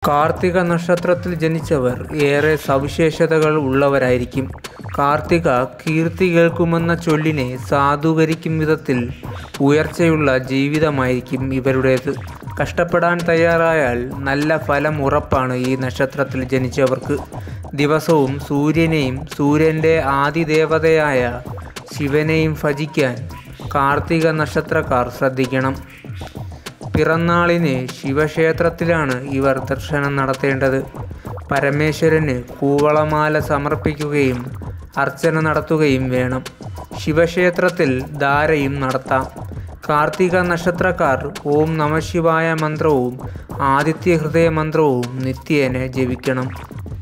കാർത്തിക നക്ഷത്രത്തിൽ ജനിച്ചവർ ഏറെ സവിശേഷതകൾ ഉള്ളവരായിരിക്കും കാർത്തിക കീർത്തി കേൾക്കുമെന്ന ചൊല്ലിനെ സാധൂകരിക്കും വിധത്തിൽ ഉയർച്ചയുള്ള ജീവിതമായിരിക്കും ഇവരുടേത് കഷ്ടപ്പെടാൻ തയ്യാറായാൽ നല്ല ഫലം ഉറപ്പാണ് ഈ നക്ഷത്രത്തിൽ ജനിച്ചവർക്ക് ദിവസവും സൂര്യനെയും സൂര്യൻ്റെ ആദിദേവതയായ ശിവനെയും ഭജിക്കാൻ കാർത്തിക നക്ഷത്രക്കാർ ശ്രദ്ധിക്കണം പിറന്നാളിന് ശിവക്ഷേത്രത്തിലാണ് ഇവർ ദർശനം നടത്തേണ്ടത് പരമേശ്വരന് കൂവളമാല സമർപ്പിക്കുകയും അർച്ചന നടത്തുകയും വേണം ശിവക്ഷേത്രത്തിൽ ധാരയും നടത്താം കാർത്തിക നക്ഷത്രക്കാർ ഓം നമശിവായ മന്ത്രവും ആദിത്യ ഹൃദയ മന്ത്രവും നിത്യേന ജപിക്കണം